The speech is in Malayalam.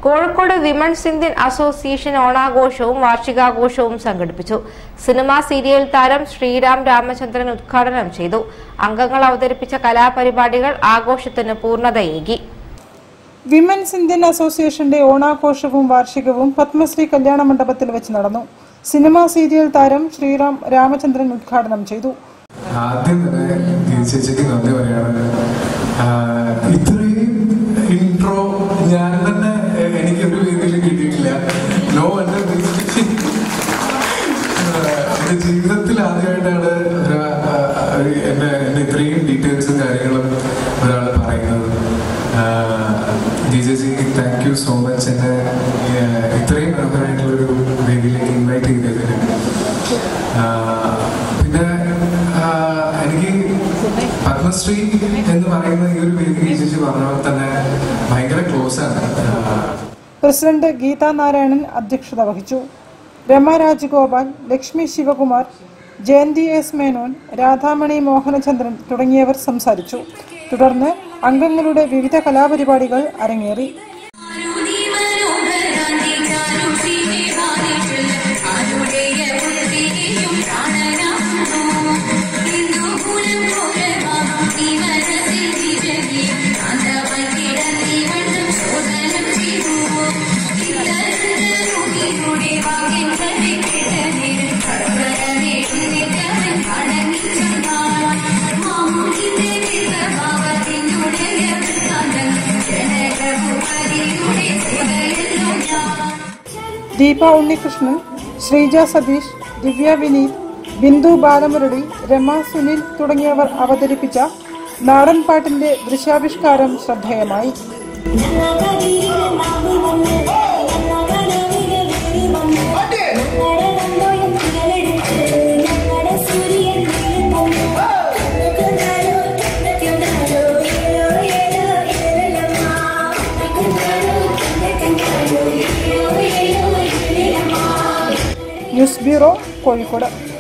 കോഴിക്കോട് വിമൻസ് ഇന്ത്യൻ അസോസിയേഷൻ ഓണാഘോഷവും വാർഷികാഘോഷവും സംഘടിപ്പിച്ചു സിനിമാ സീരിയൽ താരം ശ്രീരാം രാമചന്ദ്രൻ ഉദ്ഘാടനം ചെയ്തു അംഗങ്ങൾ അവതരിപ്പിച്ച കലാപരിപാടികൾ ആഘോഷത്തിന് പൂർണ്ണതയേകി വിമൻസ് ഇന്ത്യൻ അസോസിയേഷന്റെ ഓണാഘോഷവും വാർഷികവും പത്മശ്രീ കല്യാണ മണ്ഡപത്തിൽ വെച്ച് നടന്നു സിനിമാ സീരിയൽ താരം ശ്രീറാം രാമചന്ദ്രൻ ഉദ്ഘാടനം ചെയ്തു ആദ്യം തന്നെ ചേച്ചിക്ക് നന്ദി പറയാണ് ആഹ് ഇത്രയും ഇൻട്രോ ഞാൻ തന്നെ എ- എനിക്ക് ഒരു രീതിയിൽ കിട്ടിയിട്ടില്ല നോ എന്റെ എന്റെ ജീവിതത്തിൽ ആദ്യമായിട്ടാണ് ഒരു, ആഹ്, ഒരു എന്റെ എന്റെ ഇത്രയും ഡീറ്റെയിൽസും കാര്യങ്ങളും ഒരാൾ പറയുന്നത് G J G thank you so much എന്നെ ആഹ്, ഇത്രയും മനോഹരമായിട്ടുള്ളൊരു വേദിയിലേക്ക് ഇൻവൈറ്റ് ചെയ്തതിന് ആഹ്, പിന്നെ ആഹ്, എനിക്ക് പത്മശ്രീ എന്ന് പറയുന്ന ഈ ഒരു വേദിക ചേച്ചി പറഞ്ഞ പോലെ തന്നെ ഭയങ്കര ക്ലോസ് ആണ് ആഹ്, പ്രസിഡന്റ് ഗീതാ നാരായണൻ അധ്യക്ഷത വഹിച്ചു രമ രാജഗോപാൽ ലക്ഷ്മി ശിവകുമാർ ജയന്തി എസ് മേനോൻ രാധാമണി മോഹനചന്ദ്രൻ തുടങ്ങിയവർ സംസാരിച്ചു തുടർന്ന് അംഗങ്ങളുടെ വിവിധ കലാപരിപാടികൾ അരങ്ങേറി ആരുണി മനോഹരാന്തി ചാരുഷിയെ വാരിച്ചുള്ള ആരുടെയ പുത്രികയും പ്രാണനാകുന്നു. ഹിന്ദുകുലം ഘോരമാകും ഈ മനസ്സിൽ വിജയി. കാന്തമായി കിടന്നീ വണ്ണം ശോധനം ചെയ്തു. ഇത്തരത്തിലൂടെ വാക്കിൻ കഥ കേട്ട നേരം സർവ്വരമേറ്റിരിക്കവൻ അടങ്ങി ചെന്നാൽ. മാമൂലിന്റെ ഗീതഭാവത്തിനുടയ വൃത്താന്തം ജനകഭൂപതിയുടെ ചിതയല്ലോ ഞാൻ ദീപ ഉണ്ണികൃഷ്ണൻ ശ്രീജ സതീഷ് ദിവ്യ വിനീത് ബിന്ദു ബാലമുരളി രമ സുനിൽ തുടങ്ങിയവർ അവതരിപ്പിച്ച നാടൻ പാട്ടിന്റെ ദൃശ്യാവിഷ്കാരം ശ്രദ്ധേയമായി ന്യൂസ് ബ്യൂറോ കോഴിക്കോട്